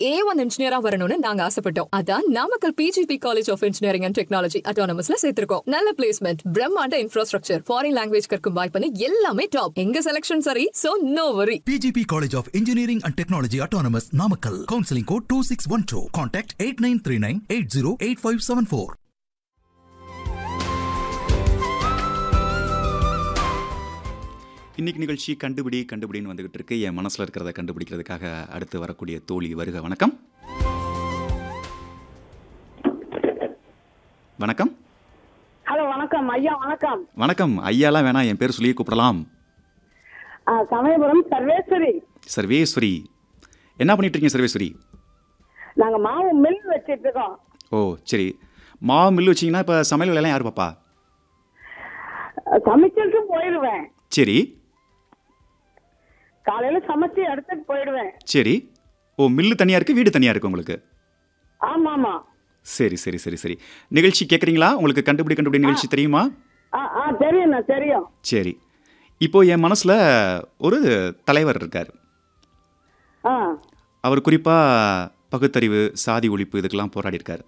ஏ one இன்ஜினியரா வரணும்னு நாங்க ஆசைப்பட்டோம் அதான் Namakkal PGP college of engineering and technology அட்டானமஸ்ல சேர்த்திருக்கோம் நல்ல பிளேஸ்மெண்ட் பிரம்மாண்ட இன்ஃப்ராஸ்ட்ரக்சர் ஃபாரின் லாங்குவேஜ் கற்கும் வாய்ப்புன்னு எல்லாமே டாப் எங்க செலக்ஷன் சரி so no worry PGP College of Engineering and Technology Autonomous Namakkal. Counseling code 2612. Contact 8939 808574. இன்னைக்கு நிகழ்ச்சி கண்டுபிடி கண்டுபிடின்னு வந்துகிட்டு இருக்கு என் மனசுல இருக்கிறத கண்டுபிடிக்கிறதுக்காக அடுத்து வரக்கூடிய தோழி வருக வணக்கம் வணக்கம் ஹலோ வணக்கம் ஐயா வணக்கம் வணக்கம் ஐயாலாம் வேணாம் என் பேர் சொல்லியே கூப்பிடலாம் ஆ, சமயபுரம் சர்வேஸ்வரி சர்வேஸ்வரி என்ன பண்ணிட்டு இருக்கீங்க சர்வேஸ்வரி நாங்க மாவு மில் வச்சிட்டு இருக்கோம் ஓ சரி மாவு மில்லு வச்சிங்கன்னா இப்போ சமையல் வேலையெல்லாம் யார் பாப்பா சமைச்சிட்டு போயிடுவேன் சரி காலையில சமைச்சு எடுத்துட்டு போயிடுவேன் சரி ஓ மில்லு தனியாக இருக்குது வீடு தனியாக இருக்குது உங்களுக்கு ஆமா ஆமா சரி சரி சரி சரி நிகழ்ச்சி கேட்குறீங்களா உங்களுக்கு கண்டுபிடி கண்டுபிடி நிகழ்ச்சி தெரியுமா ஆ ஆ தெரியும்ண்ணா தெரியும் சரி இப்போ என் மனசில் ஒரு தலைவர் இருக்கார் ஆ அவர் குறிப்பாக பகுத்தறிவு சாதி ஒழிப்பு இதுக்கெல்லாம் போராடி இருக்கார்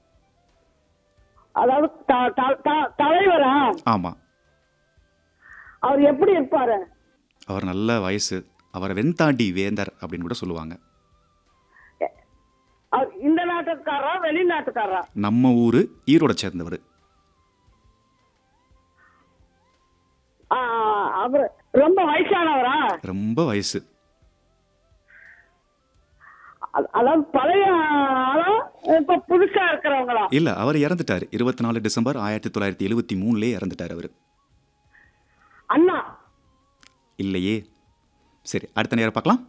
அதாவது த- த- த- தலைவரா ஆமாம் அவர் எப்படி இருப்பாரு அவர் நல்ல வயசு அவரை வெண்தாண்டி வேந்தர் அப்படின்னு கூட சொல்லுவாங்க அவர் இந்த நாட்டுக்காரா வெளிநாட்டுக்காரா நம்ம ஊர் ஈரோட சேர்ந்தவர் ஆ, அவர் ரொம்ப வயசானவரா ரொம்ப வயசு அ- அதாவது பழைய ஆளா இப்ப புதுசா இருக்கிறவங்களா இல்லை அவர் இறந்துட்டார் இருபத்தி நாலு டிசம்பர் ஆயிரத்தி தொள்ளாயிரத்தி எழுபத்தி மூணுலேயே இறந்துட்டார் அவர் அண்ணா இல்லையே சரி அடுத்த நேரம் பார்க்கலாம்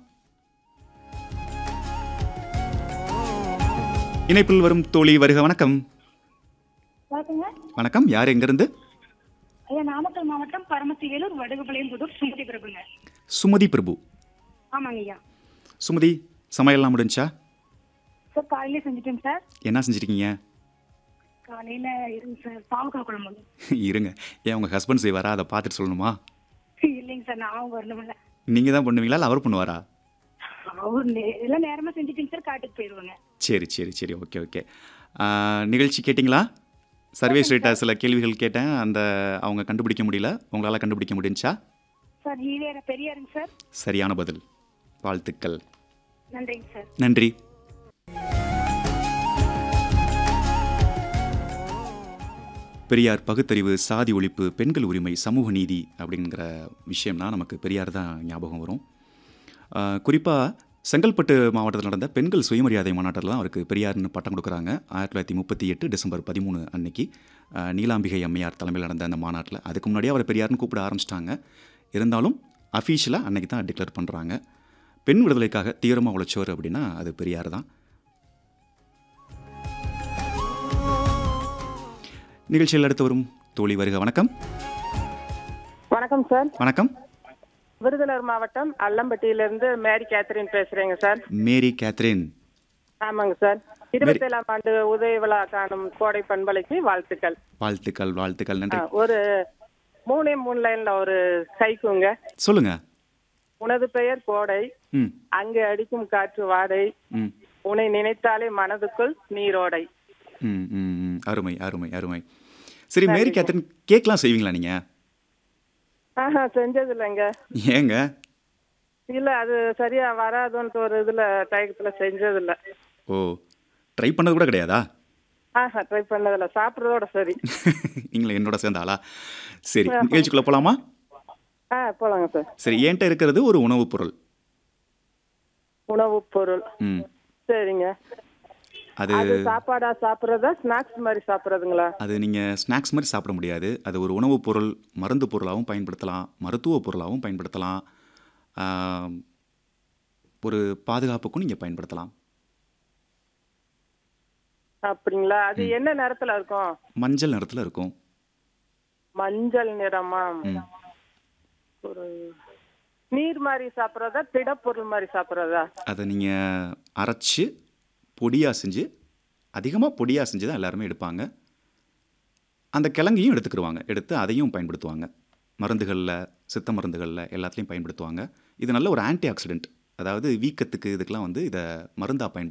இணைப்பில் வரும் தோழி வருக வணக்கம் வணக்கங்க வணக்கம் யார் எங்கேருந்து ஐயா நாமக்கல் மாவட்டம் பரமத்திவேலூர் வடுகுபாளையம் புதூர் சுமதி பிரபுங்க சுமதி பிரபு ஆமாங்க ஐயா சுமதி சமையல்லாம் முடிஞ்சா சார் காலையில செஞ்சுட்டேங்க சார் என்ன செஞ்சிருக்கீங்க காலையில இருங்க சார் பாவக்காய் குழம்புங்க இருங்க ஏன் உங்கள் ஹஸ்பண்ட் செய்வாரா அதை பார்த்துட்டு சொல்லணுமா இல்லைங்க சார் நான் வரணுமில்ல நீங்கள் தான் பண்ணுவீங்களா இல்லை அவர் பண்ணுவாரா அவர் நே- எல்லாம் நேரமா செஞ்சுட்டேங்க சார் காட்டுக்கு போயிடுவாங்க சரி சரி சரி ஓகே ஓகே நிகழ்ச்சி கேட்டிங்களா சர்வீஸ் ரேட்டாக சில கேள்விகள் கேட்டேன் அந்த அவங்க கண்டுபிடிக்க முடியல உங்களால் கண்டுபிடிக்க முடிஞ்சா சார் ஈவேர பெரியாருங்க சார் சரியான பதில் வாழ்த்துக்கள் நன்றிங்க சார் நன்றி பெரியார் பகுத்தறிவு சாதி ஒழிப்பு பெண்கள் உரிமை சமூக நீதி அப்படிங்கிற விஷயம்னா நமக்கு பெரியார் தான் ஞாபகம் வரும் குறிப்பாக செங்கல்பட்டு மாவட்டத்தில் நடந்த பெண்கள் சுயமரியாதை மாநாட்டில் தான் அவருக்கு பெரியார்னு பட்டம் கொடுக்குறாங்க ஆயிரத்தி தொள்ளாயிரத்தி முப்பத்தி எட்டு டிசம்பர் பதிமூணு அன்னைக்கு ஆஹ், நீலாம்பிகை அம்மையார் தலைமையில் நடந்த அந்த மாநாட்டில் அதுக்கு முன்னாடியே அவரை பெரியார்னு கூப்பிட ஆரம்பிச்சிட்டாங்க இருந்தாலும் அஃபீஷியலாக அன்னைக்கு தான் டிக்ளேர் பண்ணுறாங்க பெண் விடுதலைக்காக தீவிரமாக உழைச்சவர் அப்படின்னா அது பெரியார் தான் நிகழ்ச்சியில் அடுத்து வரும் தோழி வருக வணக்கம் வணக்கம் சார் வணக்கம் விருதுநகர் மாவட்டம் அல்லம்பட்டியிலிருந்து மேரி கேத்தரின் பேசுறேங்க சார் மேரி கேத்ரின் ஆமாங்க சார் இருபத்தேழாம் ஆண்டு உதய விழா காணும் கோடை பண்பலைக்கு வாழ்த்துக்கள் வாழ்த்துக்கள் வாழ்த்துக்கள் ஆ, நன்றி ஒரு மூணே மூணு லைன்ல ஒரு கைக்குங்க சொல்லுங்க உனது பெயர் கோடை ம் அங்கே அடிக்கும் காற்று வாடை ம் உன்னை நினைத்தாலே மனதுக்குள் நீரோடை ம் ம் ம். அருமை அருமை அருமை சரி மேரி கேத்ரின் கேக்லாம் செய்வீங்களா நீங்கள் ஆஹா செஞ்சது இல்லைங்க ஏங்க இல்ல அது சரியா வராதுன்னு ஒரு இதுல தயக்கத்துல செஞ்சது இல்ல ஓ ட்ரை பண்ணது கூட கிடையாதா ஆஹா ட்ரை பண்ணதில்ல சாப்பிட்றதோட சரி நீங்களும் என்னோட சேர்ந்த ஆளா சரி நிகழ்ச்சிக்குள்ளே போகலாமா ஆ போலாங்க சார் சரி என்கிட்ட இருக்கிறது ஒரு உணவுப் பொருள் உணவுப் பொருள் ம் சரிங்க அது அது சாப்பாடா சாப்பிடுறதா ஸ்நாக்ஸ் மாதிரி சாப்பிடுறதுங்களா அது நீங்கள் ஸ்நாக்ஸ் மாதிரி சாப்பிட முடியாது அது ஒரு உணவுப் பொருள் மருந்து பொருளாகவும் பயன்படுத்தலாம் மருத்துவ பொருளாகவும் பயன்படுத்தலாம் ஆம், ஒரு பாதுகாப்புக்கும் நீங்கள் பயன்படுத்தலாம் அப்படிங்களா அது என்ன நிறத்துல இருக்கும் மஞ்சள் நிறத்தில் இருக்கும் மஞ்சள் நிறமா ம் ஒரு நீர் மாதிரி சாப்பிடுறதா திடப்பொருள் மாதிரி சாப்பிடுறதா அதை நீங்கள் அரைச்சி பொடியாக செஞ்சு அதிகமாக பொடியாக செஞ்சு தான் எல்லாருமே எடுப்பாங்க அந்த கிழங்கையும் எடுத்துக்கிடுவாங்க எடுத்து அதையும் பயன்படுத்துவாங்க மருந்துகளில் சித்த மருந்துகளில் எல்லாத்துலேயும் பயன்படுத்துவாங்க இது நல்ல ஒரு ஆன்டி ஆக்சிடென்ட் அதாவது வீக்கத்துக்கு இதுக்கெல்லாம் வந்து இதை மருந்தாக பயன்படுத்துவாங்க